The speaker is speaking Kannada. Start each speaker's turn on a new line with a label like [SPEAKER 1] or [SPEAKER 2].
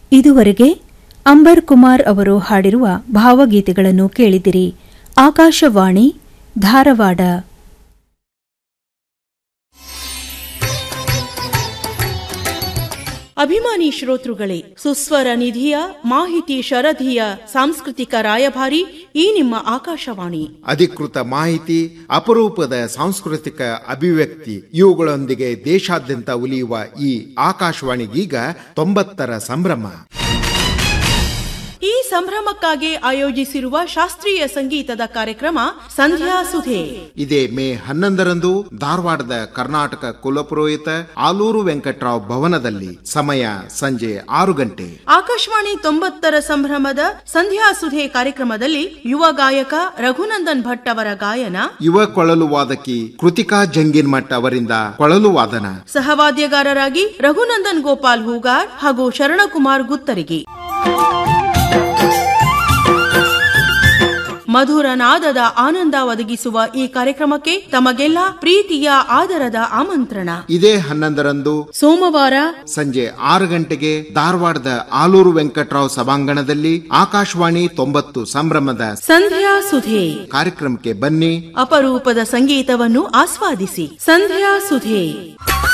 [SPEAKER 1] ಇದುವರೆಗೆ ಅಂಬರ್ ಕುಮಾರ್ ಅವರು ಹಾಡಿರುವ ಭಾವಗೀತೆಗಳನ್ನು ಕೇಳಿದಿರಿ ಆಕಾಶವಾಣಿ ಧಾರವಾಡ
[SPEAKER 2] ಅಭಿಮಾನಿ ಶ್ರೋತೃಗಳೇ ಸುಸ್ವರ ನಿಧಿಯ ಮಾಹಿತಿ ಶರಧಿಯ ಸಾಂಸ್ಕೃತಿಕ ರಾಯಭಾರಿ ಈ ನಿಮ್ಮ ಆಕಾಶವಾಣಿ
[SPEAKER 3] ಅಧಿಕೃತ ಮಾಹಿತಿ ಅಪರೂಪದ ಸಾಂಸ್ಕೃತಿಕ ಅಭಿವ್ಯಕ್ತಿ ಇವುಗಳೊಂದಿಗೆ ದೇಶಾದ್ಯಂತ ಉಲಿಯುವ ಈ ಆಕಾಶವಾಣಿಗೀಗ ತೊಂಬತ್ತರ ಸಂಭ್ರಮ
[SPEAKER 2] ಈ ಸಂಭ್ರಮಕ್ಕಾಗಿ ಆಯೋಜಿಸಿರುವ ಶಾಸ್ತ್ರೀಯ ಸಂಗೀತದ ಕಾರ್ಯಕ್ರಮ ಸಂಧ್ಯಾ ಸುಧೆ
[SPEAKER 3] ಇದೇ ಮೇ ಹನ್ನೊಂದರಂದು ಧಾರವಾಡದ ಕರ್ನಾಟಕ ಕುಲಪುರೋಹಿತ ಆಲೂರು ವೆಂಕಟರಾವ್ ಭವನದಲ್ಲಿ ಸಮಯ ಸಂಜೆ ಆರು ಗಂಟೆ
[SPEAKER 2] ಆಕಾಶವಾಣಿ ತೊಂಬತ್ತರ ಸಂಭ್ರಮದ ಸಂಧ್ಯಾ ಸುಧೆ ಕಾರ್ಯಕ್ರಮದಲ್ಲಿ ಯುವ ಗಾಯಕ ರಘುನಂದನ್ ಭಟ್ ಅವರ ಗಾಯನ
[SPEAKER 3] ಯುವ ಕೊಳಲು ವಾದಕಿ ಕೃತಿಕಾ ಜಂಗಿನ್ಮಠ್ ಅವರಿಂದ ಕೊಳಲು ವಾದನ
[SPEAKER 2] ಸಹವಾದ್ಯಗಾರರಾಗಿ ರಘುನಂದನ್ ಗೋಪಾಲ್ ಹೂಗಾರ್ ಹಾಗೂ ಶರಣಕುಮಾರ್ ಗುತ್ತರಿಗೆ ಮಧುರ ನಾದದ ಆನಂದ ಒದಗಿಸುವ ಈ ಕಾರ್ಯಕ್ರಮಕ್ಕೆ ತಮಗೆಲ್ಲ ಪ್ರೀತಿಯ ಆದರದ ಆಮಂತ್ರಣ
[SPEAKER 3] ಇದೇ ಹನ್ನೊಂದರಂದು
[SPEAKER 2] ಸೋಮವಾರ
[SPEAKER 3] ಸಂಜೆ ಆರು ಗಂಟೆಗೆ ಧಾರವಾಡದ ಆಲೂರು ವೆಂಕಟರಾವ್ ಸಭಾಂಗಣದಲ್ಲಿ ಆಕಾಶವಾಣಿ ತೊಂಬತ್ತು ಸಂಭ್ರಮದ
[SPEAKER 2] ಸಂಧ್ಯಾ ಸುಧೆ
[SPEAKER 3] ಕಾರ್ಯಕ್ರಮಕ್ಕೆ ಬನ್ನಿ
[SPEAKER 2] ಅಪರೂಪದ ಸಂಗೀತವನ್ನು ಆಸ್ವಾದಿಸಿ ಸಂಧ್ಯಾ ಸುಧೆ